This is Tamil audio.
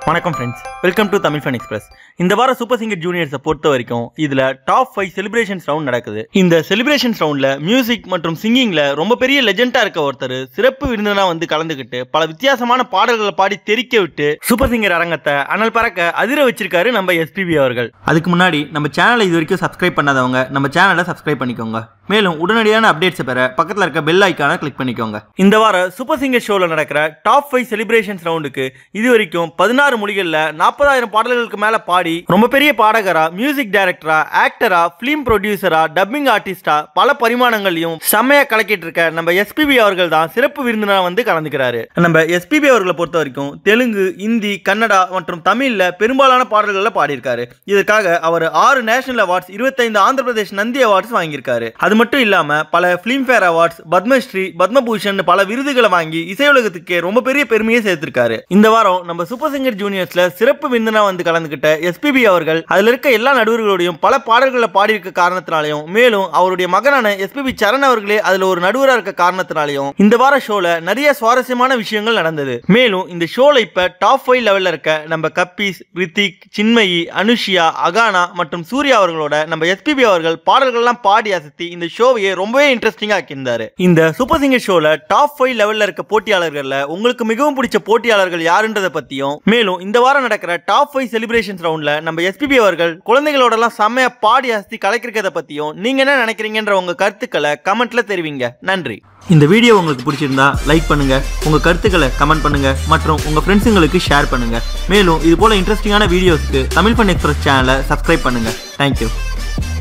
வணக்கம் friends welcome to Tamil fun express இந்த வார சூப்பர் சிங்கர் ஜூனியர்ஸை பொறுத்த வரைக்கும் இதுல டாப் ஃபைவ் செலிப்ரேஷன்ஸ் ரவுண்ட் நடக்குது இந்த செலிப்ரேஷன்ஸ் ரவுண்ட்ல மியூசிக் மற்றும் சிங்கிங்ல ரொம்ப பெரிய லெஜெண்டா இருக்க ஒருத்தர் சிறப்பு விருந்தினா வந்து கலந்துக்கிட்டு பல வித்தியாசமான பாடல்களை பாடி தெறிக்க விட்டு சூப்பர் சிங்கர் அரங்கத்தை அனல் பறக்க அதிர வச்சிருக்காரு நம்ம எஸ்பிபி அவர்கள் அதுக்கு முன்னாடி நம்ம சேனலை இது வரைக்கும் சப்ஸ்கிரைப் பண்ணாதவங்க நம்ம சேனலை சப்ஸ்கிரைப் பண்ணிக்கோங்க மேலும் உடனடியான அப்டேட்ஸை பெற பக்கத்தில் இருக்க பெல் ஐக்கானை கிளிக் பண்ணிக்கோங்க இந்த வார சூப்பர் சிங்கர் ஷோவில் நடக்கிற டாப் ஃபைவ் செலிப்ரேஷன்ஸ் ரவுண்டுக்கு இது வரைக்கும் பதினாறு மொழிகளில் நாற்பதாயிரம் பாடல்களுக்கு மேலே பாடி ரொம்ப பெரிய பாடகரா மியூசிக் டைரக்டரா ஆக்டரா ஃபிலிம் ப்ரொடியூசரா டப்பிங் ஆர்டிஸ்டா பல பரிமாணங்களையும் செம்மையா கலக்கிட்டு இருக்க நம்ம எஸ்பிபி அவர்கள் தான் சிறப்பு விருந்தினா வந்து கலந்துக்கிறாரு நம்ம எஸ்பிபி அவர்களை பொறுத்த வரைக்கும் தெலுங்கு இந்தி கன்னடா மற்றும் தமிழ்ல பெரும்பாலான பாடல்களில் பாடியிருக்காரு இதற்காக அவர் ஆறு நேஷனல் அவார்ட்ஸ் இருபத்தைந்து ஆந்திர பிரதேஷ் நந்தி அவார்ட்ஸ் வாங்கியிருக்காரு அது மட்டும் இல்லாம பல ஃபிலிம்ஃபேர் அவார்ட்ஸ் பத்மஸ்ரீ பத்மபூஷன் பல விருதுகளை வாங்கி இசை உலகத்துக்கே ரொம்ப பெரிய பெருமையை சேர்த்திருக்காரு இந்த வாரம் நம்ம சூப்பர் சிங்கர் ஜூனியர்ஸ்ல சிறப்பு விருந்தினா வந்து கலந்துகிட்ட எஸ்பிபி அவர்கள் அதுல இருக்க எல்லா நடுவர்களோடையும் பல பாடல்களை பாடியிருக்க காரணத்தினாலையும் மேலும் அவருடைய மகனான எஸ்பிபி சரண் அவர்களே அதுல ஒரு நடுவரா இருக்க காரணத்தினாலையும் இந்த வார ஷோல நிறைய சுவாரஸ்யமான விஷயங்கள் நடந்தது மேலும் இந்த ஷோல இப்ப டாப் ஃபைவ் லெவல்ல இருக்க நம்ம கப்பீஸ் ரித்திக் சின்மயி அனுஷியா அகானா மற்றும் சூர்யா அவர்களோட நம்ம எஸ்பிபி அவர்கள் பாடல்கள்லாம் பாடி அசத்தி இந்த ஷோவையே ரொம்பவே இன்ட்ரெஸ்டிங்கா ஆக்கியிருந்தாரு இந்த சூப்பர் சிங்கர் ஷோல டாப் ஃபைவ் லெவல்ல இருக்க போட்டியாளர்கள்ல உங்களுக்கு மிகவும் பிடிச்ச போட்டியாளர்கள் யாருன்றதை பத்தியும் மேலும் இந்த வாரம் நடக்கிற டாப் ஃபைவ் செலிப்ரேஷன்ஸ் ரவுண்ட்ல நம்ம எஸ்பிபி அவர்கள் குழந்தைகளோட எல்லாம் செம்மையா பாடி அசத்தி கலைக்கிறத பத்தியும் நீங்க என்ன நினைக்கிறீங்கன்ற உங்க கருத்துக்களை கமெண்ட்ல தெரிவிங்க நன்றி இந்த வீடியோ உங்களுக்கு பிடிச்சிருந்தா லைக் பண்ணுங்க உங்க கருத்துக்களை கமெண்ட் பண்ணுங்க மற்றும் உங்க ஃப்ரெண்ட்ஸுங்களுக்கு ஷேர் பண்ணுங்க மேலும் இது போல இன்ட்ரெஸ்டிங்கான வீடியோஸ்க்கு தமிழ் பண்ண எக்ஸ்பிரஸ் சேனலை சப்ஸ்கிரைப் பண்ணுங்க தேங்க்யூ